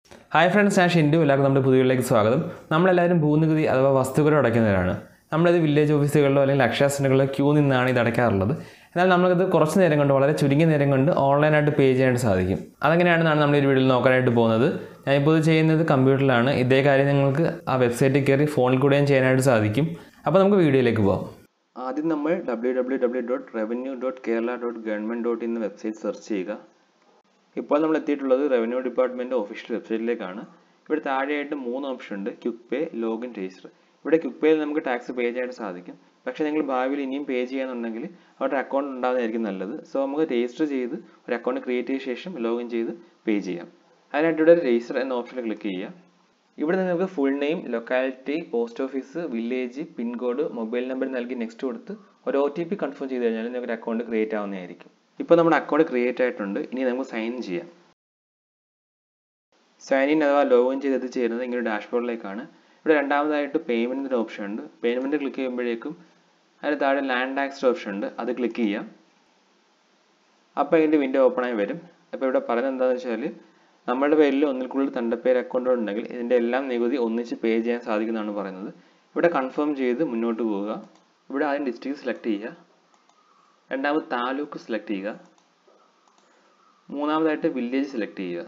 hi friends ഞാൻ ഷിൻഡു എല്ലാവർക്കും നമ്മുടെ പുതിയയിലേക്ക് സ്വാഗതം നമ്മളെല്ലാവരും ഭൂനികുതി അഥവാ വസ്തുക്കൾ അടയ്ക്കുന്നവരാണ് നമ്മളിത് വില്ലേജ് ഓഫീസുകളിലോ അല്ലെങ്കിൽ അക്ഷയ സെൻ്ററുകളിലോ ക്യൂ നിന്നാണ് ഇത് അടയ്ക്കാറുള്ളത് എന്നാൽ നമുക്കിത് കുറച്ച് നേരം കൊണ്ട് വളരെ ചുരുങ്ങിയ നേരം കൊണ്ട് ഓൺലൈനായിട്ട് പേ ചെയ്യാനായിട്ട് സാധിക്കും അതെങ്ങനെയാണെന്നാണ് നമ്മൾ ഈ വീഡിയോയിൽ നോക്കാനായിട്ട് പോകുന്നത് ഞാനിപ്പോൾ ഇത് ചെയ്യുന്നത് കമ്പ്യൂട്ടറിലാണ് ഇതേ കാര്യം നിങ്ങൾക്ക് ആ വെബ്സൈറ്റിൽ കയറി ഫോണിൽ കൂടെയും ചെയ്യാനായിട്ട് സാധിക്കും അപ്പോൾ നമുക്ക് വീഡിയോയിലേക്ക് പോകാം ആദ്യം നമ്മൾ W W W dot revenue dot Kerala dot government dot in website search ചെയ്യുക ഇപ്പോൾ നമ്മൾ എത്തിയിട്ടുള്ളത് റവന്യൂ ഡിപ്പാർട്ട്മെൻറ്റ് ഒഫീഷ്യൽ വെബ്സൈറ്റിലേക്കാണ് ഇവിടെ താഴെയായിട്ട് മൂന്ന് ഓപ്ഷൻ ഉണ്ട് ക്വിക്ക് പേ ലോഗിൻ രജിസ്റ്റർ ഇവിടെ ക്വിക്ക് പേയിൽ നമുക്ക് ടാക്സ് പേ ചെയ്യാനായിട്ട് സാധിക്കും പക്ഷേ നിങ്ങൾ ഭാവിയിൽ ഇനിയും പേ ചെയ്യാന്നുണ്ടെങ്കിൽ അവരുടെ അക്കൗണ്ട് ഉണ്ടാകുന്നതായിരിക്കും നല്ലത് സോ നമുക്ക് രജിസ്റ്റർ ചെയ്ത് ഒരു അക്കൗണ്ട് ക്രിയേറ്റ് ചെയ്ത ശേഷം ലോഗിൻ ചെയ്ത് പേ ചെയ്യാം അതിനായിട്ട് ഇവിടെ രജിസ്റ്റർ എന്ന ഓപ്ഷനിൽ ക്ലിക്ക് ചെയ്യുക ഇവിടെ നിങ്ങൾക്ക് full name locality post office village pincode mobile number നൽകി നെക്സ്റ്റ് കൊടുത്ത് ഒരു ഒ ടി പി കൺഫേം ചെയ്ത് കഴിഞ്ഞാൽ നിങ്ങൾക്ക് ഒരു അക്കൗണ്ട് ക്രിയേറ്റ് ആവുന്നതായിരിക്കും ഇപ്പോൾ നമ്മുടെ അക്കൗണ്ട് ക്രിയേറ്റ് ആയിട്ടുണ്ട് ഇനി നമുക്ക് സൈൻ ഇൻ ചെയ്യാം സൈൻ ഇൻ അഥവാ ലോഗിൻ ചെയ്ത് ചേരുന്നത് ഇങ്ങനെ ഡാഷ്ബോർഡിലേക്കാണ് ഇവിടെ രണ്ടാമതായിട്ട് പേയ്മെൻറ്റിൻ്റെ ഓപ്ഷൻ ഉണ്ട് പേയ്മെൻറ്റ് ക്ലിക്ക് ചെയ്യുമ്പോഴേക്കും അതിന് താഴെ ലാൻഡ് ടാക്സ് ഓപ്ഷൻ ഉണ്ട് അത് ക്ലിക്ക് ചെയ്യാം അപ്പോൾ ഇതിൻ്റെ വിൻഡോ ഓപ്പൺ ആയി വരും അപ്പോൾ ഇവിടെ പറയുന്നത് എന്താണെന്ന് വെച്ചാൽ നമ്മുടെ പേരിൽ ഒന്നിൽ കൂടുതൽ തണ്ടപ്പേര് അക്കൗണ്ട് ഉണ്ടെങ്കിൽ ഇതിൻ്റെ എല്ലാം നികുതി ഒന്നിച്ച് പേ ചെയ്യാൻ സാധിക്കുന്നതാണ് പറയുന്നത് ഇവിടെ കൺഫേം ചെയ്ത് മുന്നോട്ട് പോവുക ഇവിടെ ആദ്യം ഡിസ്ട്രിക്ട് സെലക്ട് ചെയ്യുക രണ്ടാമത് താലൂക്ക് സെലക്ട് ചെയ്യുക മൂന്നാമതായിട്ട് വില്ലേജ് സെലക്ട് ചെയ്യുക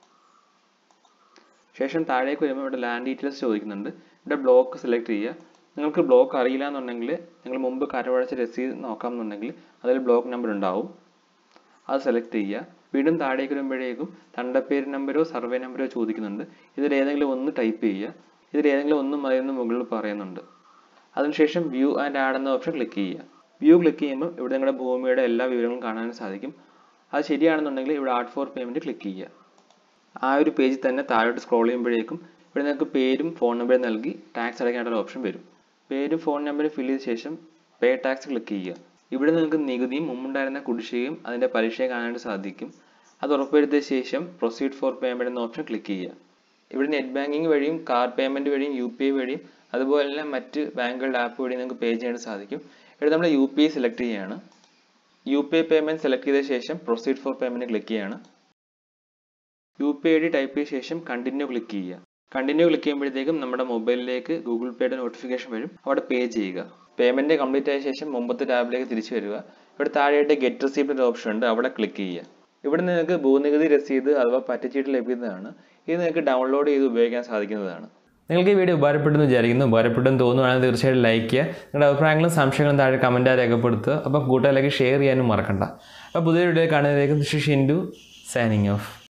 ശേഷം താഴേക്ക് വരുമ്പോൾ ഇവിടെ ലാൻഡ് ഡീറ്റെയിൽസ് ചോദിക്കുന്നുണ്ട് ഇവിടെ ബ്ലോക്ക് സെലക്ട് ചെയ്യുക നിങ്ങൾക്ക് ബ്ലോക്ക് അറിയില്ല എന്നുണ്ടെങ്കിൽ നിങ്ങൾ മുമ്പ് കരവഴച്ച രസീത് നോക്കാം എന്നുണ്ടെങ്കിൽ അതിൽ ബ്ലോക്ക് നമ്പർ ഉണ്ടാവും അത് സെലക്ട് ചെയ്യുക വീണ്ടും താഴേക്ക് വരുമ്പോഴേക്കും തണ്ടപ്പേര് നമ്പരോ സർവേ നമ്പരോ ചോദിക്കുന്നുണ്ട് ഇതിൽ ഏതെങ്കിലും ഒന്ന് ടൈപ്പ് ചെയ്യുക ഇതിൽ ഏതെങ്കിലും ഒന്ന് മതിയെന്ന് മുകളിൽ പറയുന്നുണ്ട് അതിനുശേഷം വ്യൂ ആൻഡ് ആഡ് എന്ന ഓപ്ഷൻ ക്ലിക്ക് ചെയ്യുക വ്യൂ ക്ലിക്ക് ചെയ്യുമ്പോൾ ഇവിടെ നിങ്ങളുടെ ഭൂമിയുടെ എല്ലാ വിവരങ്ങളും കാണാൻ സാധിക്കും അത് ശരിയാണെന്നുണ്ടെങ്കിൽ ഇവിടെ ആർട്ട് ഫോർ പേയ്മെൻറ്റ് ക്ലിക്ക് ചെയ്യുക ആ ഒരു പേജിൽ തന്നെ താഴോട്ട് സ്ക്രോൾ ചെയ്യുമ്പോഴേക്കും ഇവിടെ നിങ്ങൾക്ക് പേരും ഫോൺ നമ്പറും നൽകി ടാക്സ് അടയ്ക്കാനുള്ള ഓപ്ഷൻ വരും പേരും ഫോൺ നമ്പറും ഫില്ല് ചെയ്ത ശേഷം പേ ടാക്സ് ക്ലിക്ക് ചെയ്യുക ഇവിടെ നിങ്ങൾക്ക് നികുതിയും മുമ്പുണ്ടായിരുന്ന കുടിശ്ശികയും അതിൻ്റെ പലിശയും കാണാനായിട്ട് സാധിക്കും അത് ഉറപ്പുവരുത്തിയ ശേഷം പ്രൊസീഡ് ഫോർ പേയ്മെൻറ്റ് എന്ന ഓപ്ഷൻ ക്ലിക്ക് ചെയ്യുക ഇവിടെ നെറ്റ് ബാങ്കിങ് വഴിയും കാർഡ് പേയ്മെൻറ്റ് വഴിയും യു പി ഐ വഴിയും അതുപോലെ തന്നെ മറ്റ് ബാങ്കുകളുടെ ആപ്പ് വഴി നിങ്ങൾക്ക് പേ ചെയ്യാനായിട്ട് സാധിക്കും ഇവിടെ നമ്മൾ യു പി ഐ സെലക്ട് ചെയ്യുകയാണ് U P I payment select ചെയ്ത ശേഷം പ്രൊസീഡ് ഫോർ പേയ്മെൻറ്റ് ക്ലിക്ക് ചെയ്യുകയാണ് U P I D type ചെയ്ത ശേഷം കണ്ടിന്യൂ ക്ലിക്ക് ചെയ്യുക കണ്ടിന്യൂ ക്ലിക്ക് ചെയ്യുമ്പോഴത്തേക്കും നമ്മുടെ മൊബൈലിലേക്ക് ഗൂഗിൾ പേയുടെ നോട്ടിഫിക്കേഷൻ വരും അവിടെ പേ ചെയ്യുക പേയ്മെൻറ്റ് കംപ്ലീറ്റ് ആയ ശേഷം മുമ്പത്തെ ടാബിലേക്ക് തിരിച്ചു വരിക ഇവിടെ താഴെയായിട്ട് ഗെറ്റ് റെസീപ്റ്റ് ഓപ്ഷൻ ഉണ്ട് അവിടെ ക്ലിക്ക് ചെയ്യുക ഇവിടെ നിങ്ങൾക്ക് ഭൂനികുതി രസീത് അഥവാ പറ്റച്ചീട്ട് ലഭിക്കുന്നതാണ് ഇത് നിങ്ങൾക്ക് ഡൗൺലോഡ് ചെയ്ത് ഉപയോഗിക്കാൻ സാധിക്കുന്നതാണ് നിങ്ങൾക്ക് ഈ വീഡിയോ ഉപകാരപ്പെട്ടെന്ന് വിചാരിക്കുന്നു ഉപകാരപ്പെട്ടെന്ന് തോന്നുവാണെങ്കിൽ തീർച്ചയായിട്ടും ലൈക്ക് ചെയ്യുക നിങ്ങളുടെ അഭിപ്രായങ്ങളും സംശയങ്ങളും താഴെ കമൻറ്റായി രേഖപ്പെടുത്തുക അപ്പോൾ കൂട്ടുകാരിലേക്ക് ഷെയർ ചെയ്യാനും മറക്കണ്ട അപ്പോൾ പുതിയ വീഡിയോ കാണുന്നതിലേക്ക് ഷിൻഡു സൈനിങ് ഓഫ്